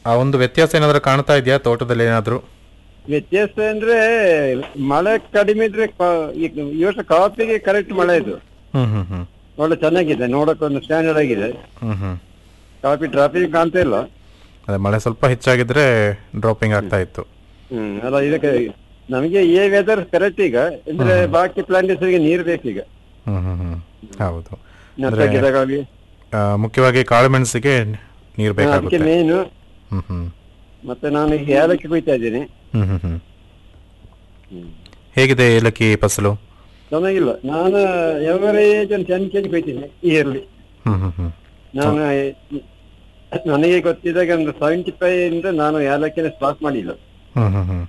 ಆ ಒಂದು ವ್ಯತ್ಯಾಸ ಏನಾದರೂ ಕಾಣ್ತಾ ಇದೆಯಾ ತೋಟದಲ್ಲಿ ಏನಾದರೂ ವ್ಯತ್ಯಾಸ ಅಂದ್ರೆ ಮಳೆ ಕಡಿಮೆ ಇದ್ರೆ ಕಾ- ಈ ಈ ವರ್ಷ ಕಾಫಿಗೆ ಕರೆಕ್ಟ್ ಮಳೆ ಇದು ಹ್ಮ್ ಹ್ಮ್ ಹ್ಮ್ ಒಳ್ಳೆ ಚೆನ್ನಾಗಿದೆ ನೋಡಕ್ಕೆ ಒಂದು ಸ್ಟ್ಯಾಂಡರ್ಡ್ ಆಗಿದೆ ಹ್ಮ್ ಹ್ಮ್ ಕಾಫಿ ಟ್ರಾಫಿಕ್ ಕಾಣ್ತಾ ಇಲ್ಲ ಅದೇ ಮಳೆ ಸ್ವಲ್ಪ ಹೆಚ್ಚಾಗಿದ್ರೆ ಡ್ರಾಪಿಂಗ್ ಆಗ್ತಾ ಇತ್ತು ಹ್ಮ್ ಅಲ್ಲ ಇದಕ್ಕೆ ನಮಗೆ ಈ ವೆದರ್ ಕರೆಕ್ಟ್ ಈಗ ಅಂದ್ರೆ ಬಾಕಿ ಪ್ಲಾಂಟೇಶನ್ಗೆ ನೀರು ಬೇಕೀಗ ಹ್ಮ್ ಹ್ಮ್ ಹ್ಮ್ ಹೌದು ನಷ್ಟ ಅಂದ್ರೆ ಗಿಡಗಳಿಗೆ ಆ, ಮುಖ್ಯವಾಗಿ ಕಾಳುಮೆಣಸಿಗೆ ನೀರು ಅದಕ್ಕೆ ಬೇಕಾಗುತ್ತೆ ಮೇನು ಹ್ಮ್ ಹ್ಮ್ ಮತ್ತೆ ನಾನು ಈಗ ಏಲಕ್ಕಿ ಕೊಯ್ತಾ ಇದ್ದೀನಿ ಹ್ಮ್ ಹ್ಮ್ ಹ್ಮ್ ಹೇಗಿದೆ ಏಲಕ್ಕಿ ಫಸಲು ಚೆನ್ನಾಗಿಲ್ಲ ನಾನು ಎವರೇಜ್ ಒಂದು ಟೆನ್ ಕೆಜಿ ಕೊಯ್ತೀನಿ ಇಯರ್ಲಿ ಹ್ಮ್ ಹ್ಮ್ ಹ್ಮ್ ನಾನು ನನಗೆ ಗೊತ್ತಿದ್ದಾಗ ಒಂದು ಸೆವೆಂಟಿ ಫೈವ್ ಇಂದ ನಾನು ಏಲಕ್ಕಿನ ಸ್ಟಾಕ್ ಮಾಡಿಲ್ಲ ಹ್ಮ್ ಹ್ಮ್ ಹ್ಮ್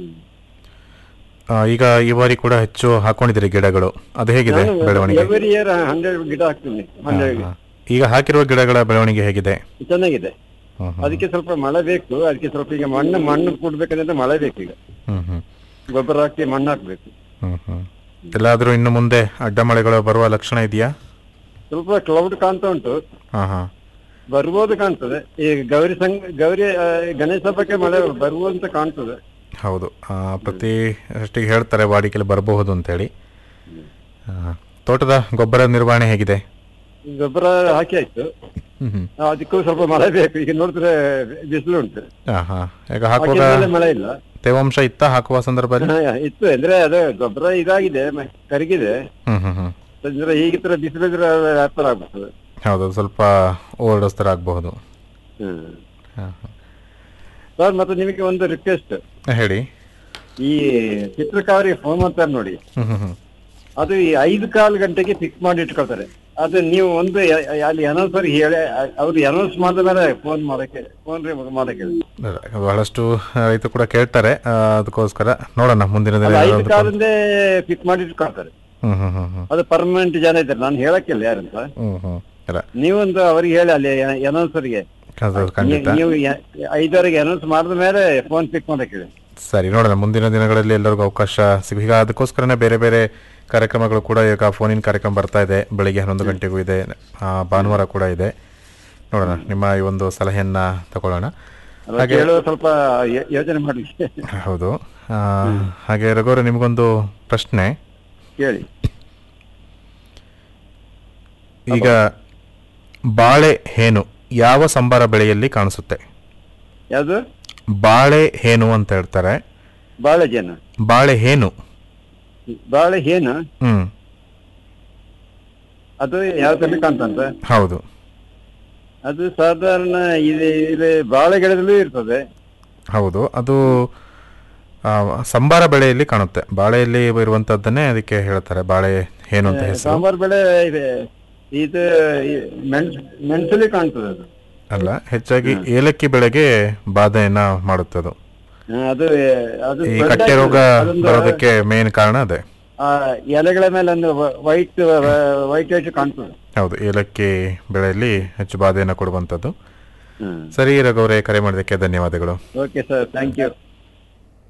ಆ, ಈಗ ಈ ಬಾರಿ ಕೂಡ ಹೆಚ್ಚು ಹಾಕೊಂಡಿದ್ದೀರಿ ಗಿಡಗಳು ಅದು ಹೇಗಿದೆ ಬೆಳವಣಿಗೆ ಎವರಿ ಇಯರ್ ಹಂಡ್ರೆಡ್ ಗಿಡ ಹಾಕ್ತೀನಿ ಹಂಡ್ರೆಡ್ ಹಾ. ಈಗ ಹಾಕಿರುವ ಗಿಡಗಳ ಬೆಳವಣಿಗೆ ಹೇಗಿದೆ ಚೆನ್ನಾಗಿದೆ ಹ್ಮ್ ಹ್ಮ್. ಅದಕ್ಕೆ ಸ್ವಲ್ಪ ಮಳೆ ಬೇಕು ಅದಕ್ಕೆ ಸ್ವಲ್ಪ ಈಗ ಮಣ್ಣು ಮಣ್ಣು ಕೊಡ್ಬೇಕಂದ್ರೆ ಮಳೆ ಬೇಕು ಈಗ ಹ್ಮ್ ಹ್ಮ್ ಗೊಬ್ಬರ ಹಾಕಿ ಮಣ್ಣು ಹಾಕ್ಬೇಕು ಹ್ಮ್ ಹ್ಮ್ ಎಲ್ಲಾದ್ರೂ ಇನ್ನು ಮುಂದೆ ಅಡ್ಡ ಮಳೆಗಳು ಬರುವ ಲಕ್ಷಣ ಇದೆಯಾ ಸ್ವಲ್ಪ ಕ್ಲೌಡ್ ಕಾಣ್ತಾ ಉಂಟು ಹಾ ಹಾ ಬರ್ಬೋದು ಕಾಣ್ತದೆ ಈ ಗೌರಿ ಸಂಘ ಗೌರಿ ಆ, ಗಣೇಶ ಹಬ್ಬಕ್ಕೆ ಮಳೆ ಬರ್ಬೋದು ಅಂತ ಕಾಣ್ತದೆ ಹೌದು ಆ, ಪ್ರತಿ ಅಷ್ಟಿಗೆ ಹೇಳ್ತಾರೆ ವಾಡಿಕೆಯಲ್ಲಿ ಬರಬಹುದು ಅಂತೇಳಿ ಆ, ತೋಟದ ಗೊಬ್ಬರ ನಿರ್ವಹಣೆ ಹೇಗಿದೆ ಗೊಬ್ಬರ ಹಾಕಿ ಆಯ್ತು ಹ್ಮ್ ಹ್ಮ್ ಆ, ಅದಕ್ಕೂ ಸ್ವಲ್ಪ ಮಳೆ ಬೇಕು ಈಗ ನೋಡಿದ್ರೆ ಬಿಸಿಲು ಉಂಟು ಹಾ ಹಾ ಈಗ ಹಾಕುವಾಗ ಹಾಕಿದ್ಮೇಲೆ ಮಳೆ ಇಲ್ಲ ತೇವಾಂಶ ಇತ್ತ ಹಾಕುವ ಸಂದರ್ಭದಲ್ಲಿ ಹಾ, ಇತ್ತು ಅಂದ್ರೆ ಅದು ಗೊಬ್ಬರ ಇದಾಗಿದೆ ಮ- ಕರಗಿದೆ ಹ್ಮ್ ಹ್ಮ್ ಹ್ಮ್ ಅಂದ್ರೆ ಈಗ ತರ ಬಿಸಿಲಿದ್ರೆ ವ್ಯಾಪಾರ ಆಗ್ಬಿಡ್ತದೆ ಹೌದು ಸ್ವಲ್ಪ ಓವರ್ಡೋಸ್ ಥರ ಆಗಬಹುದು ಹ್ಮ್ ಹಾ ಹಾ. ಸರ್ ಮತ್ತೆ ನಿಮಗೆ ಒಂದು ರಿಕ್ವೆಸ್ಟ್ ಹೇಳಿ ಈ ಚಿತ್ರಕಾರಿಗೆ ಫೋನ್ ಮಾಡ್ತಾರೆ ನೋಡಿ ಹ್ಮ್ ಹ್ಮ್ ಹ್ಮ್ ಅದು ಈ ಐದು ಕಾಲು ಗಂಟೆಗೆ ಫಿಕ್ಸ್ ಮಾಡಿ ಇಟ್ಕೊಳ್ತಾರೆ ಅದು ನೀವು ಒಂದು ಯ- ಅಲ್ಲಿ ಅನೌನ್ಸರ್ ಹೇಳಿ ಅವ್ರು ಅನೌನ್ಸ್ ಮಾಡಿದ ಮೇಲೆ ಫೋನ್ ಮಾಡಕ್ಕೆ ಫೋನ್ ಮಾಡಕ್ಕೆ ಹೇಳಿ. ಅಲ್ಲ, ಬಹಳಷ್ಟು ರೈತರು ಕೂಡ ಕೇಳ್ತಾರೆ ಆ, ಅದಕ್ಕೋಸ್ಕರ ನೋಡೋಣ ಮುಂದಿನ ದಿನ ಅದು ಐದು ಏನಾದ್ರು ಕಾಲಿಂದೇ ಫಿಕ್ಸ್ ಮಾಡಿ ಇಟ್ಕೊಳ್ತಾರೆ ಹ್ಮ್ ಹ್ಮ್ ಹ್ಮ್ ಹ್ಮ್ ಅದು ಪರ್ಮನೆಂಟ್ ಜನ ಇದ್ದಾರೆ ನಾನು ಹೇಳಕ್ಕಿಲ್ಲ ಯಾರಂತ ಹ್ಮ್ ಹ್ಮ್ ಇಲ್ಲ ನೀವೊಂದು ಅವ್ರಿಗೆ ಹೇಳಿ ಅಲ್ಲಿ ಅನೌನ್ಸರ್ಗೆ ಅದು ಖಂಡಿತ ನೀವು ಯ- ಐದವರೆಗೆ ಅನೌನ್ಸ್ ಮಾಡಿದ ಮೇಲೆ ಫೋನ್ ಪಿಕ್ ಮಾಡಕ್ಕೆ ಹೇಳಿ ಸರಿ ನೋಡೋಣ ಮುಂದಿನ ದಿನಗಳಲ್ಲಿ ಎಲ್ಲರಿಗೂ ಅವಕಾಶ ಸಿಗ ಈಗ ಅದಕ್ಕೋಸ್ಕರನೇ ಬೇರೆ ಬೇರೆ ಕಾರ್ಯಕ್ರಮಗಳು ಕೂಡ ಈಗ ಫೋನಿನ ಕಾರ್ಯಕ್ರಮ ಬರ್ತಾ ಇದೆ ಬೆಳಿಗ್ಗೆ ಹನ್ನೊಂದು ಗಂಟೆಗೂ ಇದೆ ಆ, ಭಾನುವಾರ ಕೂಡ ಇದೆ ನೋಡೋಣ ನಿಮ್ಮ ಈ ಒಂದು ಸಲಹೆಯನ್ನ ತಗೊಳ್ಳೋಣ ಅಲ್ಲ, ಕೇಳುವ ಸ್ವಲ್ಪ ಯೋ- ಯೋಚನೆ ಮಾಡ್ಲಿಕ್ಕೆ ಹೌದು ಆ, ಹಾಗೆ ರಘುವರ ನಿಮಗೊಂದು ಪ್ರಶ್ನೆ ಕೇಳಿ ಈಗ ಬಾಳೆ ಹೇನು ಯಾವ ಸಂಬಾರ ಬೆಳೆಯಲ್ಲಿ ಕಾಣಿಸುತ್ತೆ ಯಾವುದು ಬಾಳೆ ಹೇನು ಅಂತ ಹೇಳ್ತಾರೆ ಬಾಳೆ ಜನ ಬಾಳೆ ಹೇನು ಬಾಳೆ ಏನು ಹ್ಮ್ ಅದು ಯಾವ್ದ್ರಲ್ಲಿ ಕಾಣ್ತಂತ ಹೌದು ಅದು ಸಾಧಾರಣ ಇದು ಇದು ಬಾಳೆ ಗಿಡದಲ್ಲೂ ಇರ್ತದೆ ಹೌದು ಅದು ಆ, ಸಂಬಾರ ಬೆಳೆಯಲ್ಲಿ ಕಾಣುತ್ತೆ ಬಾಳೆಯಲ್ಲಿ ಇರುವಂತದ್ದನ್ನೇ ಅದಕ್ಕೆ ಹೇಳ್ತಾರೆ ಬಾಳೆ ಏನು ಅಂತ ಹೆಸರು ಸಾಂಬಾರ್ ಬೆಳೆ ಇದೆ ಇದು ಈ ಮೆಣಸ್ ಮೆಣಸಲ್ಲಿ ಕಾಣ್ತದೆ ಅದು ಅಲ್ಲ ಹೆಚ್ಚಾಗಿ ಏಲಕ್ಕಿ ಬೆಳೆಗೆ ಬಾಧೆಯನ್ನ ಮಾಡುತ್ತೆ ಅದು ಹಾ, ಅದು ಅದು ಈ spread ಕಟ್ಟೆ ರೋಗ ಆಗ್ತದೆ. ಅದೊಂದು, ಬರೋದಕ್ಕೆ ಮೇನ್ ಕಾರಣ ಅದೇ ಆ, ಎಲೆಗಳ ಮೇಲೆ ಒಂದು ವೈಟ್ ವೈಟ್ ವೈಟ್ ಕಾಣ್ತದೆ ಹೌದು ಏಲಕ್ಕಿ ಬೆಳೆಯಲ್ಲಿ ಹೆಚ್ಚು ಬಾಧೆಯನ್ನ ಕೊಡುವಂಥದ್ದು ಹ್ಮ್ ಸರಿ ರಘುವರೇ ಕರೆ ಮಾಡೋದಕ್ಕೆ ಧನ್ಯವಾದಗಳು ಓಕೆ ಸರ್ ಥ್ಯಾಂಕ್ ಯು